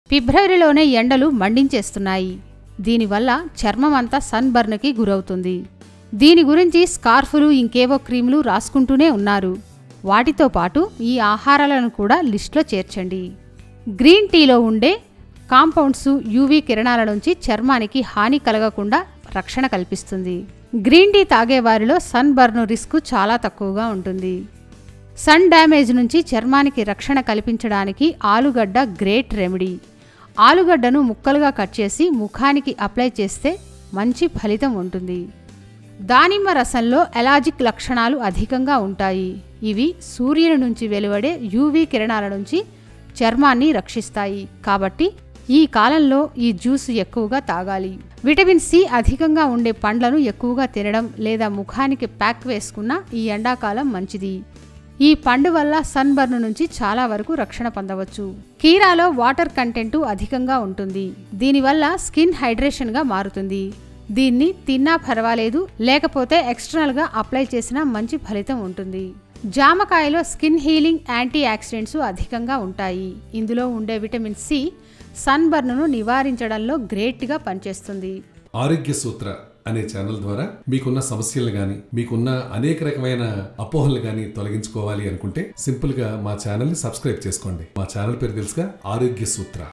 ఫిబ్రవరిలోనే ఎండలు మండించేస్తున్నాయి దీనివల్ల చర్మం అంతా సన్ బర్న్కి గురవుతుంది దీని గురించి స్కార్ఫులు ఇంకేవో క్రీములు రాసుకుంటూనే ఉన్నారు వాటితో పాటు ఈ ఆహారాలను కూడా లిస్ట్లో చేర్చండి గ్రీన్ టీలో ఉండే కాంపౌండ్స్ యూవీ కిరణాల నుంచి చర్మానికి హాని కలగకుండా రక్షణ కల్పిస్తుంది గ్రీన్ టీ తాగేవారిలో సన్ బర్న్ రిస్క్ చాలా తక్కువగా ఉంటుంది సన్ డ్యామేజ్ నుంచి చర్మానికి రక్షణ కల్పించడానికి ఆలుగడ్డ గ్రేట్ రెమెడీ ఆలుగడ్డను ముక్కలుగా కట్ చేసి ముఖానికి అప్లై చేస్తే మంచి ఫలితం ఉంటుంది దానిమ్మ రసంలో ఎలాజిక్ లక్షణాలు అధికంగా ఉంటాయి ఇవి సూర్యుని నుంచి వెలువడే యూవీ కిరణాల నుంచి చర్మాన్ని రక్షిస్తాయి కాబట్టి ఈ కాలంలో ఈ జ్యూస్ ఎక్కువగా తాగాలి విటమిన్ సి అధికంగా ఉండే పండ్లను ఎక్కువగా తినడం లేదా ముఖానికి ప్యాక్ వేసుకున్న ఈ ఎండాకాలం మంచిది ఈ పండు వల్ల సన్ బర్న్ నుంచి చాలా వరకు రక్షణ పొందవచ్చు కీరాలో వాటర్ కంటెంట్ అధికంగా ఉంటుంది దీనివల్ల స్కిన్ హైడ్రేషన్గా మారుతుంది దీన్ని తిన్నా పర్వాలేదు లేకపోతే ఎక్స్టర్నల్గా అప్లై చేసినా మంచి ఫలితం ఉంటుంది జామకాయలో స్కిన్ హీలింగ్ యాంటీ ఆక్సిడెంట్స్ అధికంగా ఉంటాయి ఇందులో ఉండే విటమిన్ సి సన్ బర్న్ను నివారించడంలో గ్రేట్గా పనిచేస్తుంది ఆరోగ్య సూత్ర అనే ఛానల్ ద్వారా మీకున్న సమస్యలు గాని మీకున్న అనేక రకమైన అపోహలు గాని తొలగించుకోవాలి అనుకుంటే సింపుల్ గా మా ఛానల్ ని సబ్స్క్రైబ్ చేసుకోండి మా ఛానల్ పేరు తెలుసుగా ఆరోగ్య సూత్ర